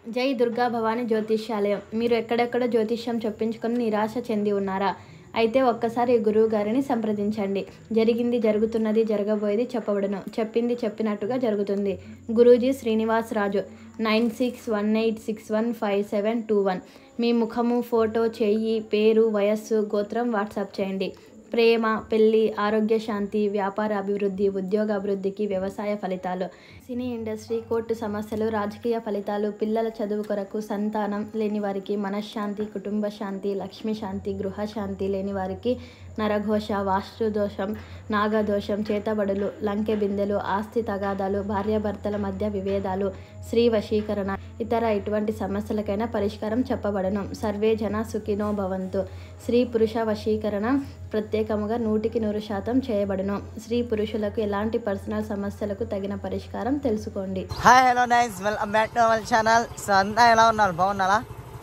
జై దుర్గా భవాని జ్యోతిష్యాలయం మీరు ఎక్కడెక్కడ జ్యోతిష్యం చెప్పించుకొని నిరాశ చెంది ఉన్నారా అయితే ఒక్కసారి ఈ గురువు గారిని సంప్రదించండి జరిగింది జరుగుతున్నది జరగబోయేది చెప్పబడును చెప్పింది చెప్పినట్టుగా జరుగుతుంది Guruji Srinivas Raju nine six one eight six one five seven two one మీ ముఖము ఫోటో చెయ్యి పేరు వయస్సు గోత్రం వాట్సాప్ చేయండి ప్రేమ పెళ్లి ఆరోగ్య శాంతి వ్యాపార అభివృద్ధి ఉద్యోగ అభివృద్ధికి వ్యవసాయ ఫలితాలు సినీ ఇండస్ట్రీ కోర్టు సమస్యలు రాజకీయ ఫలితాలు పిల్లల చదువు కొరకు సంతానం లేని వారికి మనశ్శాంతి కుటుంబ శాంతి లక్ష్మీ శాంతి గృహ శాంతి లేని వారికి నరఘోష వాస్తు దోషం నాగదోషం చేతబడులు లంకె బిందెలు ఆస్తి తగాదాలు భార్యాభర్తల మధ్య విభేదాలు స్త్రీ వశీకరణ ఇతర ఎటువంటి సమస్యలకైనా పరిష్కారం చెప్పబడను సర్వే జన సుఖినో భవంతు స్త్రీ పురుష వశీకరణ ప్రత్యేకముగా నూటికి నూరు శాతం చేయబడును స్త్రీ పురుషులకు ఎలాంటి పర్సనల్ సమస్యలకు తగిన పరిష్కారం తెలుసుకోండి hi hello nice welcome back to our channel so అంతా ఎలా ఉన్నారు బాగున్నారా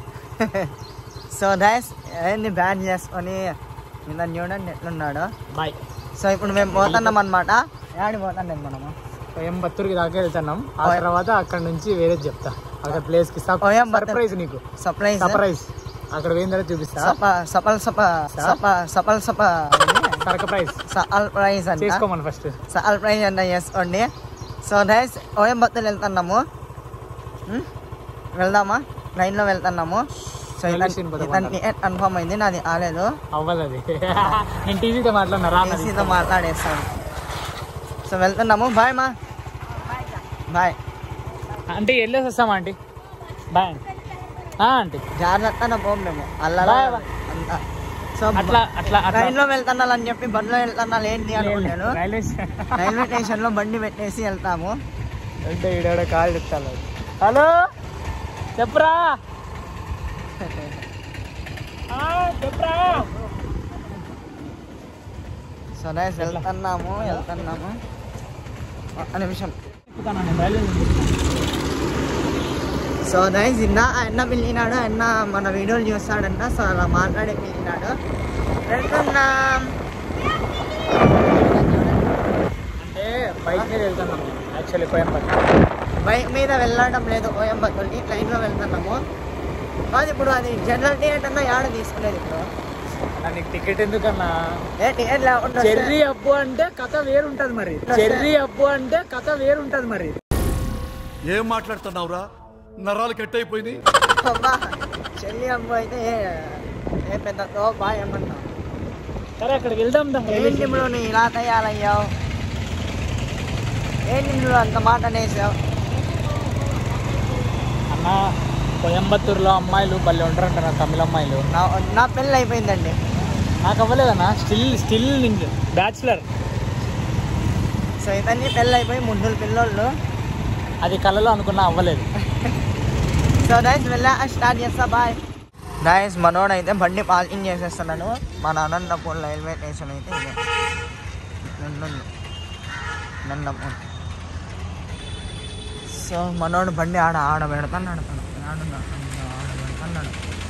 సో నైస్ ఏంది బ్యాన్ చేసుకొని ఇలా చూడండి ఎట్లున్నాడు బాయ్ సో ఇప్పుడు మేము పోతున్నాం అనమాట ఏడి పోతున్నాం మనము కోయంబత్తూరుకి దాకా వెళ్తున్నాం ఆ తర్వాత అక్కడ నుంచి వేరే చెప్తా అక్కడ ప్లేస్ కి కోయంబత్తూర్. సర్ప్రైజ్ నీకు సర్ప్రైజ్ సర్ప్రైజ్ అక్కడ పోయిందో చూపిస్తా సప సపల్ సప సప సపల్ సప సర్ప్రైజ్ సల్ ప్రైజ్ అంట చేసుకోమని ఫస్ట్ సల్ ప్రైజ్ అంట చేసుకోండి సో నైస్ కోయంబత్తూరు వెళ్తున్నాము ఉమ్, వెళ్దామా ట్రైన్లో వెళ్తున్నాము సో వెళ్ళేసి పోదాం ఇతనికి కన్ఫర్మ్ అయింది నాది ఆలేదు అవ్వదు అది నేను టీవీతో మాట్లాడినా రా అన్నది. ఏసీతో మాట్లాడేస్తాను సో వెళ్తున్నాము బాయ్ మా బాయ్ అంటే వెళ్ళేసి వస్తామా ఆంటీ బాయ్ ఆ, ఆంటీ జాగ్రత్తగా పోం మేము అల్లా బాయ్ బా. అంతా సో అట్లా అట్లా అట్లా ట్రైన్లో వెళ్తున్నాను అని చెప్పి బండిలో వెళ్తున్నాను ఏంటి అనుకున్నాను రైల్వే స్టేషన్. రైల్వే స్టేషన్లో బండి పెట్టేసి వెళ్తాము అంటే ఈడ కాల్ చెప్తాను హలో చెప్పురా ఆ, చెప్పురా సో నైస్ వెళ్తున్నాము వెళ్తున్నాము ఒక్క నిమిషం చెప్తాను నేను రైల్వే సో నైస్ ఇన్న అన్న పిలిచినాడు అన్న మన వీడియోలు చూస్తాడంట సో అలా మాట్లాడే పిలిచినాడు వెళ్తున్నాం అంటే బైక్ మీద వెళ్తున్నాం యాక్చువల్లీ కోయంబత్తూర్ బైక్ మీద వెళ్ళడం లేదు కోయంబత్తూర్కి ట్రైన్లో వెళ్తున్నాము కాదు ఇప్పుడు అది జనరల్ టికెట్ అన్నా యాడ తీసుకునేది ఇప్పుడు నీకు టికెట్ ఎందుకన్నా ఏ టికెట్ లేకుండా వస్తే- చెర్రీ అప్పు అంటే కథ వేరుంటది మరి చెర్రీ అప్పు అంటే కథ వేరుంటది మరి ఏం మాట్లాడుతున్నావురా నరాలు కట్ అయిపోయింది అబ్బా, చెల్లి అమ్మ అయితే ఏ- ఏ పెద్ద తోపా ఏమన్నా సరే అక్కడికి వెళ్దాం దా. ఏంటి ఇప్పుడు నీ ఇలా తయారయ్యావు ఏంటి నువ్వు అంత మాట అనేసావు అన్న కోయంబత్తూరులో అమ్మాయిలు భలే ఉంటారంట నా తమిళ అమ్మాయిలు నా నా పెళ్ళి అయిపోయిందండి నాకు అవ్వలేదన్నా స్టిల్ స్టిల్ బ్యాచులర్ సో ఇతన్ని పెళ్ళి అయిపోయి ముగ్గురు పిల్లోళ్ళు అది కళలో అనుకున్నా అవ్వలేదు సో నైస్ వెళ్ళా స్టార్ట్ చేస్తా బాయ్ నైస్ మనోడు అయితే బండి పార్కింగ్ చేసేస్తున్నాను మన అనంతపూర్ రైల్వే స్టేషన్ అయితే ఇదే నన్ను అనంతపూర్ సో మనోడు బండి ఆడ ఆడ పెడతాను ఆడతాను ఆడ ఆడ పెడతాను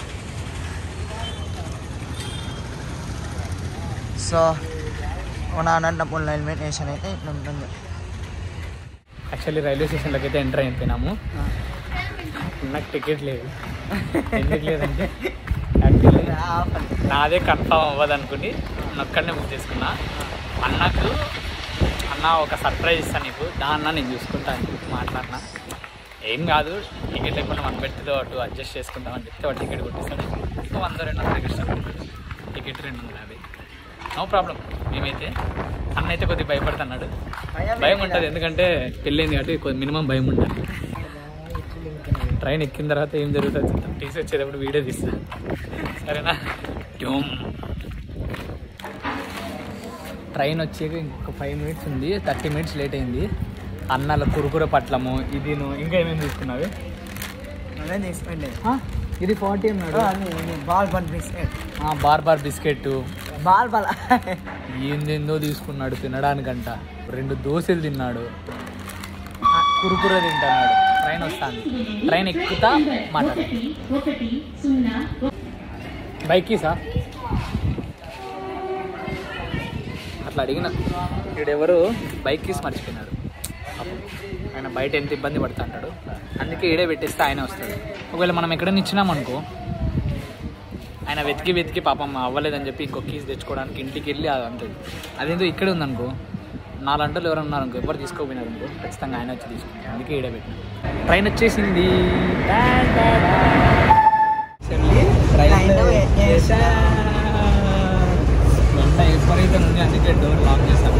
సో మన అనంతపూర్ రైల్వే స్టేషన్ అయితే ఇట్లా ఉంటుంది యాక్చువల్లీ రైల్వే స్టేషన్లోకి అయితే ఎంటర్ అయిపోయినాము నాకు టికెట్ లేదు ఎందుకు లేదంటే యాక్చువల్లీ నాదే కన్ఫామ్ అవ్వదు అనుకుని నొక్కడనే బుక్ చేసుకున్నా అన్నకు అన్న ఒక సర్ప్రైజ్ ఇస్తాను నీకు దాన్న నేను చూసుకుంటాను అని చెప్పి మాట్లాడినా ఏం కాదు టికెట్ లేకుండా మన పెట్టితో అటు అడ్జస్ట్ చేసుకుంటామని చెప్తే వాడు టికెట్ కొట్టిస్తాడు సో వంద రెండు వందలకి ఇస్తాను టికెట్ రెండు వందల యాభై నో ప్రాబ్లం మేమైతే అన్న అయితే కొద్దిగా భయపడుతున్నాడు భయం ఉంటుంది ఎందుకంటే పెళ్ళైంది కాబట్టి కొద్ది మినిమం భయం ఉంటుంది ట్రైన్ ఎక్కిన తర్వాత ఏం జరుగుతుంది చూద్దాం టీసీ వచ్చేటప్పుడు వీడియో తీస్తా సరేనా డ్యూమ్ ట్రైన్ వచ్చేకి ఇంకొక ఫైవ్ మినిట్స్ ఉంది థర్టీ మినిట్స్ లేట్ అయింది అన్నల కురుకుర పట్లము ఇది నువ్వు ఇంకా ఏమేమి తీసుకున్నావి అదే తీసుకోండి ఆ, ఇది ఫార్టీ అన్నాడు బాల్ పంపిస్తే ఆ, bar bar biscuit ball ball ఏందేందో తీసుకున్నాడు తినడానికంట రెండు దోశలు తిన్నాడు కురుకుర తింటున్నాడు ట్రైన్ వస్తుంది ట్రైన్ ఎక్కుతా మాట్లాడు బైక్ సార్ అట్లా అడిగిన వీడెవరు బైక్ కీస్ మర్చిపోయినాడు పాపం. ఆయన బయట ఎంత ఇబ్బంది పడుతుంటాడు అందుకే ఈడే పెట్టేస్తే ఆయన వస్తాడు ఒకవేళ మనం ఎక్కడైనా ఇచ్చినామనుకో ఆయన వెతికి వెతికి పాపం అవ్వలేదని చెప్పి ఇంకో కీస్ తెచ్చుకోవడానికి ఇంటికి వెళ్ళి అది అంటుంది అదేందో ఇక్కడే ఉందనుకో నాలుగంటలు ఎవరు ఉన్నారనుకో ఎవరు తీసుకోపోయినారు అనుకో ఖచ్చితంగా ఆయన వచ్చి తీసుకుంటారు అందుకే ఈడే పెట్టిన ట్రైన్ వచ్చేసింది వెంట విపరీతం ఉంది అందుకే డోర్ లాక్ చేశాము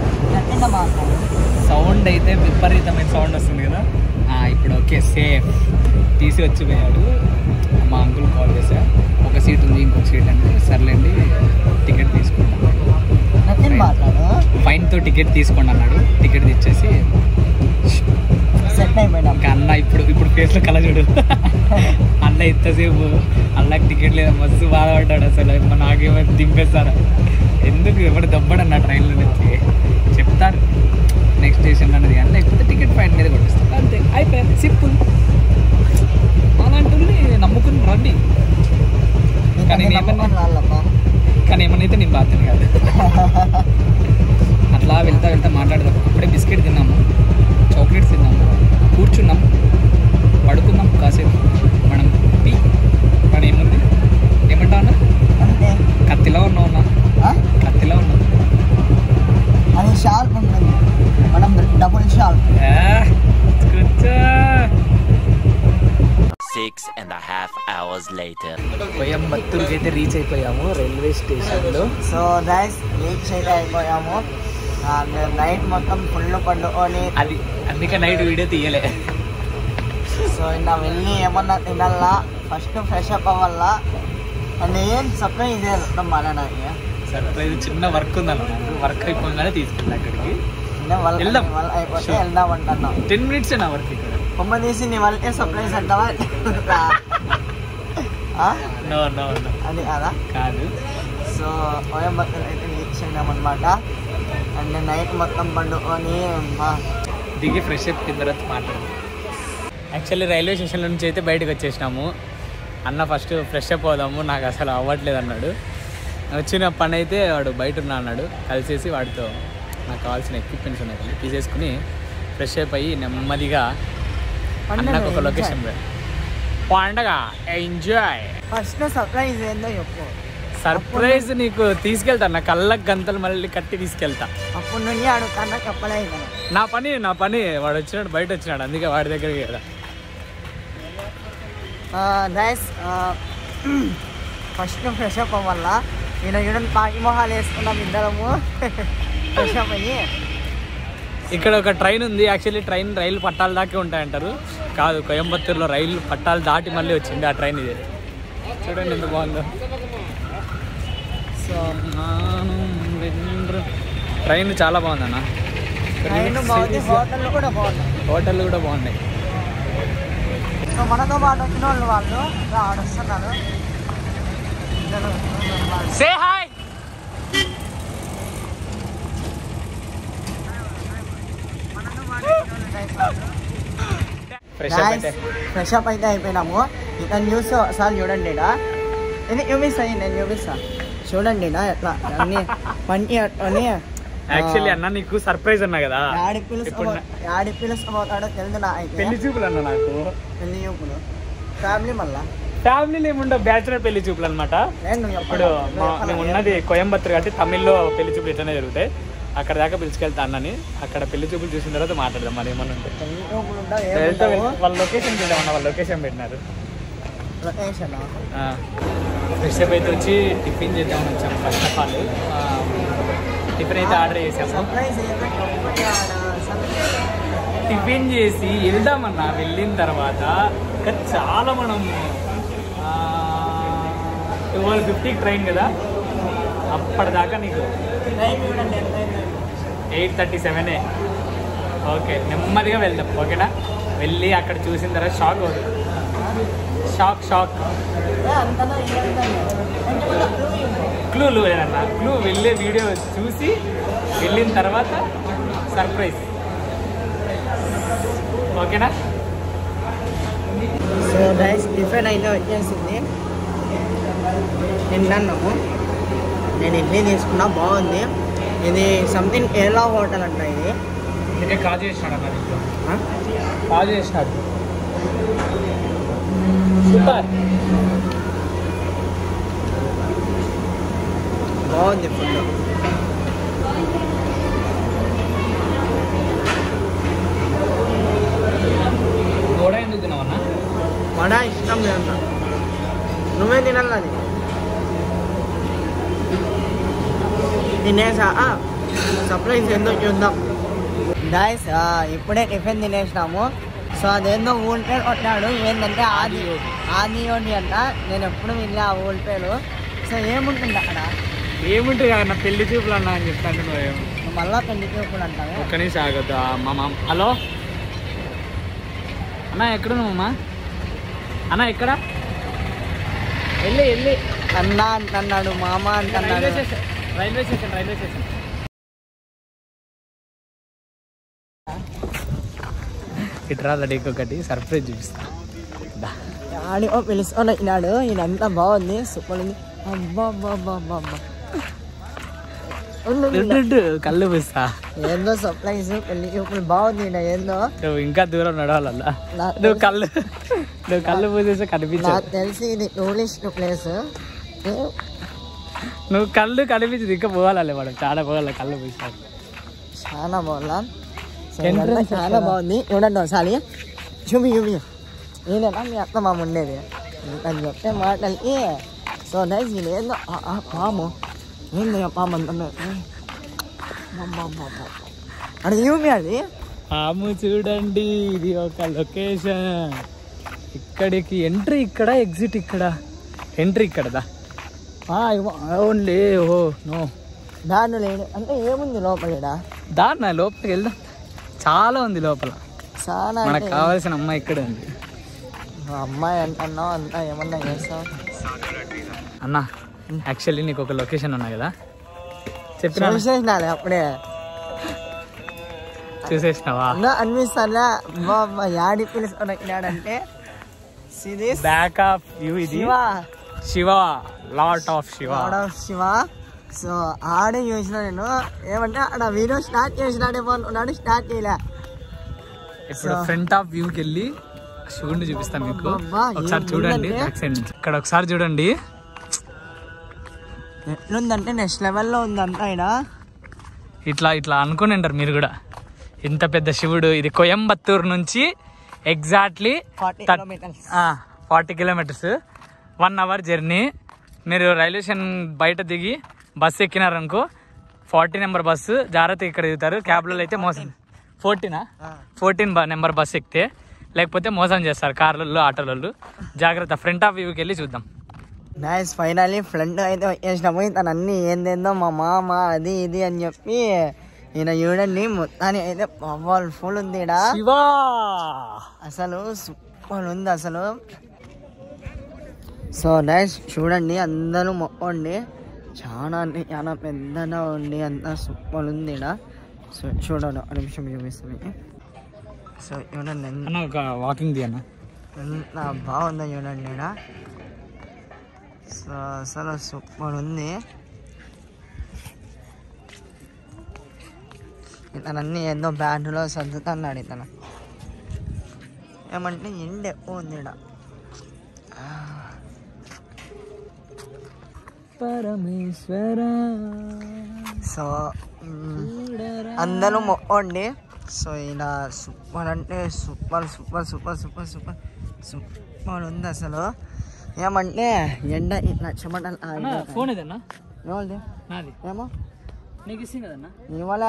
సౌండ్ అయితే విపరీతమైన సౌండ్ వస్తుంది కదా ఆ, ఇప్పుడు ఓకే సేఫ్ తీసి వచ్చి పోయాడు మా అంకుల్ కాల్ చేశా ఒక సీట్ ఉంది ఇంకొక సీట్ అంటే సర్లేండి టికెట్ తీసుకుంటాం ఫైన్తో టికెట్ తీసుకోండి అన్నాడు టికెట్ ఇచ్చేసి సెట్ అయిపోయినా ఇంకా అన్న ఇప్పుడు ఇప్పుడు ఫేస్లో కల చూడు అన్న ఇంతసేపు అన్నకి టికెట్ లేదా మస్తు బాధపడ్డాడు అసలు అమ్మ నాకేమో దింపేస్తారా ఎందుకు ఎవరు దబ్బడన్న ట్రైన్లో నుంచి చెప్తారు నెక్స్ట్ స్టేషన్ అన్నది కానీ లేకపోతే టికెట్ ఫైన్ మీద కొట్టిస్తారు అంతే అయిపోయింది సింపుల్ అలాంటి నమ్ముకుని రండి కానీ నేను ఏమన్నా కానీ ఏమన్నా అయితే నేను బాధ్యత కాదు అట్లా వెళ్తా వెళ్తా మాట్లాడదాం అప్పుడే బిస్కెట్ తిన్నాము చాక్లెట్స్ తిన్నాము కూర్చున్నాం పడుకుందాం కాసేపు మనం పీ పని ఏముంది ఏమంటా అన్న అంతే కత్తిలో ఉన్నావు అన్న ఆ? కత్తిలో ఉన్నావు అది షార్ప్ ఉంటుంది మనం డబుల్ షార్ప్ ఆ, కూర్చో Six and a half hours later. కోయంబత్తూరుకి అయితే రీచ్ అయిపోయాము రైల్వే స్టేషన్లో సో గైస్ రీచ్ అయితే అయిపోయాము నైట్ మొత్తం ఫుల్ పండుకొని అది అందుకే నైట్ వీడియో తీయలే సో ఇలా వెళ్ళి ఏమన్నా తినాలా ఫస్ట్ ఫ్రెష్ అప్ అవ్వాలా అండ్ ఏం సర్ప్రైజ్ చేస్తాం మన నాకు సర్ప్రైజ్ చిన్న వర్క్ ఉందన్న వర్క్ అయిపోగానే తీసుకెళ్ళి అక్కడికి వాళ్ళ వెళ్దాం. వాళ్ళ అయిపోతే Sure. వెళ్దాం అంటున్నాం టెన్ మినిట్స్ నా వర్క్ ఇక్కడ కొమ్మ తీసి నీ వాళ్ళకే సర్ప్రైజ్ అంటావా ఆ? నో నో నో అది కాదా కాదు సో కోయంబత్తూర్ అయితే రీచ్ అయినామన్నమాట అండ్ నైట్ మొత్తం పండుకొని మా దిగి ఫ్రెష్ అప్ కింద తర్వాత మాట్లాడు యాక్చువల్లీ రైల్వే స్టేషన్ నుంచి అయితే బయటకు వచ్చేసినాము అన్న ఫస్ట్ ఫ్రెష్ అప్ అవుదాము నాకు అసలు అవ్వట్లేదు అన్నాడు వచ్చిన పని అయితే వాడు బయట ఉన్నా అన్నాడు కలిసేసి వాడితో నాకు కావాల్సిన ఎక్విప్మెంట్స్ ఉన్నాయి కదా, తీసేసుకుని ఫ్రెష్ అప్ అయ్యి నెమ్మదిగా అన్నకు ఒక లొకేషన్ పండగ ఎంజాయ్ ఫస్ట్ సర్ప్రైజ్ ఏందో చెప్పు సర్ప్రైజ్ నీకు తీసుకెళ్తా నా కళ్ళకు గంతలు మళ్ళీ కట్టి తీసుకెళ్తా అప్పటి నుండి అడుగుతాను చెప్పలేదు నా పని నా పని వాడు వచ్చినాడు బయట వచ్చినాడు అందుకే వాడి దగ్గరికి కదా గైస్ ఫస్ట్ ఫ్రెష్ అప్ అవ్వాల నేను చూడండి పాకి మొహాలు వేసుకున్నాం ఇద్దరము ఫ్రెష్ అప్ అయ్యి ఇక్కడ ఒక ట్రైన్ ఉంది యాక్చువల్లీ ట్రైన్ రైలు పట్టాల దాకే ఉంటాయంటారు కాదు కోయంబత్తూరులో రైలు పట్టాలు దాటి మళ్ళీ వచ్చింది ఆ ట్రైన్ ఇది చూడండి ఎంత బాగుందో సో ట్రైన్ చాలా బాగుందన్న ట్రైన్ బాగుంది హోటల్ కూడా బాగుంది హోటల్ కూడా బాగున్నాయి సో మనతో పాటు వచ్చిన వాళ్ళు వాళ్ళు ఆడ వస్తున్నారు ఇద్దరు వాళ్ళు. సే హాయ్ ఫ్రెష్ అప్ అయితే ఫ్రెష్ అప్ అయితే అయిపోయినాము ఇతను న్యూస్ ఒకసారి చూడండి ఈడ. ఇది చూపిస్తా నేను చూపిస్తా చూడండి ఈడ ఎట్లా అన్ని పంటి అట్టుకొని యాక్చువల్లీ అన్న నీకు సర్ప్రైజ్ అన్నా కదా యాడి పిలుసు ఇప్పుడు నా- యాడి పిలుసుకోబోతాడో తెలియదు నా అయితే పెళ్లి చూపులు అన్న నాకు పెళ్లి చూపులు ఫ్యామిలీ మళ్ళా ఫ్యామిలీలో ఏముండవు బ్యాచులర్ పెళ్లి చూపులు అనమాట నేను నువ్వు ఇప్పుడు చెప్పాలా? మా- నువ్వు మేము చెప్పాలా? ఉన్నది కోయంబత్తూరు కాబట్టి తమిళ్లో పెళ్లి చూపులు ఇట్లనే జరుగుతాయి అక్కడ దాకా పిలుచుకెళ్తా అన్నని అక్కడ పెళ్లి చూపులు చూసిన తర్వాత మాట్లాడదాం మరి ఏమన్నా ఉంటే పెళ్లి చూపులు ఉండవు, వెళ్తా ఏముండవు. వెళ్తా. వాళ్ళ లొకేషన్ చూద్దామన్న వాళ్ళ లొకేషన్ పెట్టినారు లొకేషన్ ఫ్రెష్ అప్ అయితే వచ్చి టిఫిన్ చేద్దామని వచ్చాము ఫస్ట్ ఆఫ్ ఆల్ టిఫిన్ అయితే ఆర్డర్ చేసాము సర్ప్రైజ్ ఏంటో చెప్పండి ఆడ. సర్ప్రైజ్. టిఫిన్ చేసి వెళ్దామన్నా వెళ్ళిన తర్వాత ఇంకా చాలా మనం ట్వెల్వ్ ఫిఫ్టీకి ట్రైన్ కదా అప్పటిదాకా నీకు టైం చూడండి ఎంత అయిందో. ఎయిట్ థర్టీ సెవెనే ఓకే నెమ్మదిగా వెళ్దాం ఓకేనా వెళ్ళి అక్కడ చూసిన తర్వాత షాక్ అవుతుంది షాక్ షాక్ ఏ, అంతనా ఇంకెంతనా? కొంచెం clue ఇవ్వు. క్లూ లేదన్న క్లూ వెళ్ళే వీడియో చూసి వెళ్ళిన తర్వాత సర్ప్రైజ్ ఓకేనా సో గైస్ టిఫిన్ అయితే వచ్చేసింది తిన్నాము నేను ఇడ్లీ తీసుకున్నా బాగుంది ఇది సంథింగ్ కేరళ హోటల్ అంట ఇది ఇదే కాల్ చేసినాడు అన్న దీంట్లో ఆ? కాల్ చేసినాడు సూపర్ బాగుంది ఫుడ్ గోడ ఎందుకు తిన్నావన్నా వడ ఇష్టం లేదన్న నువ్వే తినాలని తినేసా సర్ప్రైజ్ ఏందో చూద్దాం గాయస్ ఇప్పుడే టిఫిన్ తినేసినాము సో అదేందో ఊల్ పేరు కొట్టాడు ఏంటంటే ఆది ఆది ఒకటి అంట నేను ఎప్పుడు వెళ్ళా ఆ ఊల్ పేరు సో ఏముంటుంది అక్కడ ఏముంటుంది అన్న పెళ్లి చూపులు అన్న అని చెప్తాను నువ్వేమో మళ్ళా పెళ్లి చూపులు అంటావే ఒక్క నిమిషం ఆగద్దు మా మామ హలో అన్న ఎక్కడ నువ్వమ్మా అన్న ఎక్కడ వెళ్ళి వెళ్ళి అన్న అంటున్నాడు మామ రైల్వే అంటున్నాడు station railway station railway station ఇట్రా లడీకి ఒకటి సర్ప్రైజ్ చూపిస్తా దా. ఆడియో పిలుచుకొని వచ్చినాడు ఇదంతా బాగుంది సూపర్ ఉంది అబ్బా అబ్బా అబ్బా అబ్బా అబ్బా ఉండు, ఉండు, ఉండు. ఉండు, కళ్ళు పూస్తా ఏందో సర్ప్రైజ్ పెళ్లి చూపులు బాగుంది ఈడ ఏందో నువ్వు ఇంకా దూరం నడవాలల్లా నా- నువ్వు కళ్ళు నువ్వు కళ్ళు పూసేస్తే కనిపించవు నాకు తెలిసి ఇది టూరిస్ట్ ప్లేస్ నువ్వు కళ్ళు కనిపించదు ఇంకా పోవాలి మనం చాలా పోవాలి కళ్ళు పూసినావు చాలా బాగుందా సో Entrance ఇదంతా చాలా బాగుంది చూడండి ఒకసారి చూపి చూపి నేనేనా మీ అత్త మామ ఉండేది అని చెప్పే మాటలకి సో నైస్ ఇది ఏందో ఆ, ఆ, పాము ఏందో ఆ పాము అంత అది చూపి అది ఆము చూడండి ఇది ఒక లొకేషన్ ఇక్కడికి ఎంట్రీ ఇక్కడ ఎగ్జిట్ ఇక్కడ ఎంట్రీ ఇక్కడదా ఓన్లీ ఓ నో దాంట్లో లేడు అంటే ఏముంది లోపల దాన్న లోపలికి వెళ్దాం చాలా ఉంది లోపల చాలా మనకు అంటే కావాల్సిన అమ్మాయి ఇక్కడే ఉంది అమ్మాయి అంటున్నావు అంతా ఏమన్నా చేస్తావు అన్న యాక్చువల్లీ నీకు ఒక లొకేషన్ ఉన్నా కదా చెప్పినా చూసేసినాలే అప్పుడే చూసేసినావా అన్నా అనిపిస్తానా అబ్బా యాడి పిలుచుకొని వచ్చినాడంటే సిరీస్ బ్యాక్ ఆఫ్ యూ ఇది శివ శివ లాట్ ఆఫ్ శివ ఆడ శివ సో ఆడే చూసిన నేను ఏమంటే ఆడ వీడియో స్టార్ట్ చేసినాడేమో అనుకున్నాడు స్టార్ట్ చేయలే ఇప్పుడు ఫ్రంట్ ఆఫ్ వ్యూకి వెళ్ళి శివుడిని చూపిస్తాను మీకు అబ్బా, ఒకసారి ఏం చూడండి ఉందంటే? బ్యాక్ సైడ్ నుంచి ఇక్కడ ఒకసారి చూడండి ఎట్లుందంటే నెక్స్ట్ లెవెల్లో ఉంది అంతా ఈడ ఇట్లా ఇట్లా అనుకుని ఉంటారు మీరు కూడా ఇంత పెద్ద శివుడు ఇది కోయంబత్తూరు నుంచి exactly 40 kilometers. Forty kilometres one hour journey మీరు రైల్వే స్టేషన్ బయట దిగి బస్సు ఎక్కినారనుకో ఫార్టీ నెంబర్ బస్సు జాగ్రత్త ఇక్కడ దిగుతారు క్యాబ్లలో అయితే మోసం ఫోర్టీనా ఫోర్టీన్ నెంబర్ బస్సు ఎక్కితే లేకపోతే మోసం చేస్తారు కార్లలో ఆటోలలో జాగ్రత్త ఫ్రంట్ ఆఫ్ వ్యూకి వెళ్ళి చూద్దాం నైస్ ఫైనల్లీ ఫ్రెండ్ అయితే వచ్చేసినాము తను అన్ని ఏందేందో మా మామ అది ఇది అని చెప్పి ఈయన చూడండి మొత్తానికి అయితే పవర్ఫుల్ ఉంది ఈడ శివా అసలు సూపర్ ఉంది అసలు సో నైస్ చూడండి అందరూ మొక్కండి చాలా అంటే చాలా పెద్దగా ఉండి అంతా సూపర్ ఉంది ఈడ సో చూడండి ఒక నిమిషం చూపిస్తాను మీకు. సో చూడండి ఎంత అన్న ఒక వాకింగ్ ది అన్న ఎంత బాగుందో చూడండి ఈడ సో అసలు సూపర్ ఉంది ఇతనన్నీ ఏందో బ్యాట్లో సర్దుతున్నాడు ఇతను ఏమంటే ఎండ ఎక్కువ ఉంది ఈడ పరమేశ్వర సో మ్, అందరూ మొక్కండి సో ఈయన సూపర్ అంటే super super super super super super ఉంది అసలు ఏమంటే ఎండ ఇట్లా చెమటలు అన్న ఫోన్ ఏదన్నా ఏమండి నాది ఏమో నీకు ఇస్తుంది కదన్నా ఇవాళ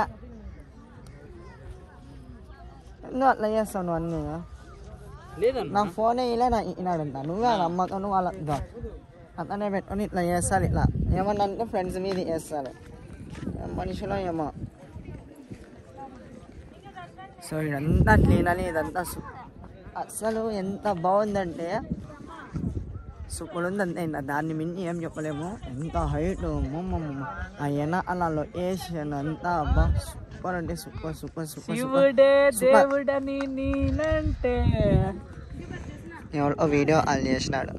ఎందుకు అట్లా చేస్తావు నువ్వు అన్నీ లేదన్నా నా ఫోనే ఇలా నా ఈనాడంట నువ్వే నమ్మకం వాళ్ళ అతనే పెట్టుకొని ఇట్లా చేస్తారు ఇట్లా ఏమన్నా అంటే ఫ్రెండ్స్ మీద చేస్తారు మనుషులో ఏమో సో ఇదంతా క్లీన్ అని ఇదంతా సు- అసలు ఎంత బాగుందంటే సూపర్ ఉంది అంతే ఇంకా దాన్ని మించి ఏం చెప్పలేము ఎంత హైట్ ఆ ఎన అలా లొకేషన్ అంతా అబ్బా సూపర్ అంటే సూపర్ సూపర్ సూపర్ సూపర్ శివుడే సూపర్. దేవుడని నేనంటే ఎవరో వీడియో ఆన్ చేసినాడు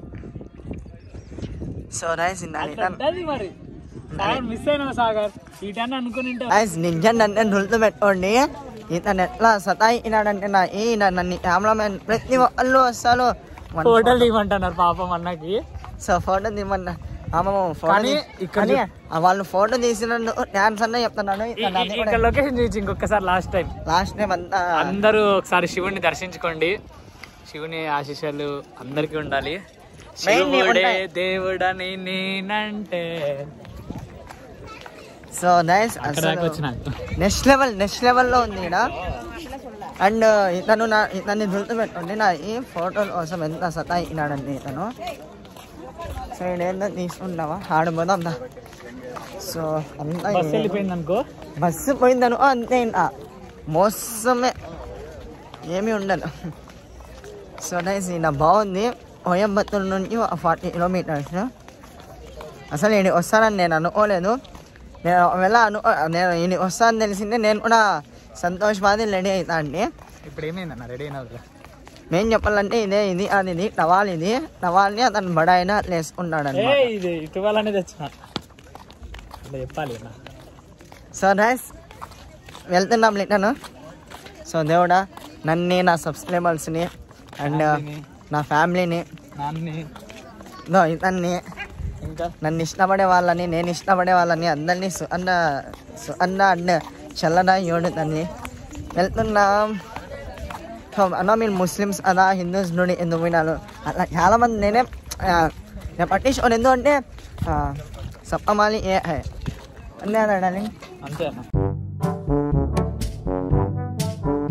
సో నైస్ అది మరి సాగర్ మిస్ అయినా సాగర్ వీటన్ని అనుకుని ఉంటే నైస్ నిజంగా అంటే నులుతూ పెట్టుకోండి ఇతను ఎట్లా సతాయినాడంటే నా ఈ నా- నన్ను కెమెరామెన్ ప్రతి ఒక్కళ్ళు వస్తారు మన ఫోటోలు తీయమంటున్నారు పాపం అన్నకి సో ఫోటో తీయమన్నా అమ్మమ్మ ఫోటో కానీ తీ- ఇక్కడ కానీ ఆ వాళ్ళు ఫోటో తీసినందుకు డాన్స్ అన్న చెప్తున్నాను ఇక్కడ లొకేషన్ చూసి ఇంకొకసారి లాస్ట్ టైం లాస్ట్ టైం అంతా అందరూ ఒకసారి శివుణ్ణి దర్శించుకోండి శివుని ఆశీస్సులు అందరికీ ఉండాలి Mainly శివుడే ఉంటాయి. దేవుడని నేనంటే సో నైస్ అక్కడ దాకా వచ్చిన నెక్స్ట్ లెవెల్ నెక్స్ట్ లెవెల్లో ఉంది ఇక్కడ అండ్ ఇతను నా ఇతన్ని గుర్తుపెట్టండి నా ఈ ఫోటోల కోసం ఎంత సతాయినాడండి ఇతను సో ఇదేందో తీసుకుంటావా ఆడబోదాం దా సో అంతా బస్సు వెళ్ళిపోయింది అనుకో బస్సు పోయిందను అంతే ఇంకా మోసమే ఏమీ ఉండదు సో నైస్ ఈయన బాగుంది కోయంబత్తూరు నుంచి ఫార్టీ కిలోమీటర్స్ అసలు ఈయన వస్తానని నేను అనుకోలేదు నేను ఒకవేళ అను నేను ఈయన వస్తానని తెలిసిందే నేను కూడా సంతోషపాది రెడీ అవుతా అండి ఇప్పుడు ఏమైందన్న రెడీ అయినా మేం చెప్పాలంటే ఇదే ఇది అది ఇది టవాల్ ఇది టవాల్ని అతను బడాయిన వేసుకున్నాడు ఏ ఇది ఇటీవలనే తెచ్చిన అట్లా చెప్పాలి అన్న సో నైస్ వెళ్తున్నాం లిటను సో దేవుడా నన్ను నా సబ్స్క్రైబర్స్ని అండ్ ఫ్యామిలీని. నా ఫ్యామిలీని నాన్ని దో ఇతన్ని ఇంకా నన్ను ఇష్టపడే వాళ్ళని నేను ఇష్టపడే వాళ్ళని అందరినీ సు అన్న సు అన్న అండ్ చల్లన యోడు తన్ని వెళ్తున్నాం సో అన్న మీరు ముస్లిమ్స్ అదా హిందూస్ నుండి ఎందుకు వినాలి అట్లా చాలామంది నేనే ఆ, నేను పట్టించుకోను ఎందుకంటే సప్పమాలి ఏ హై అన్నీ అన్నాడు అంతే అన్న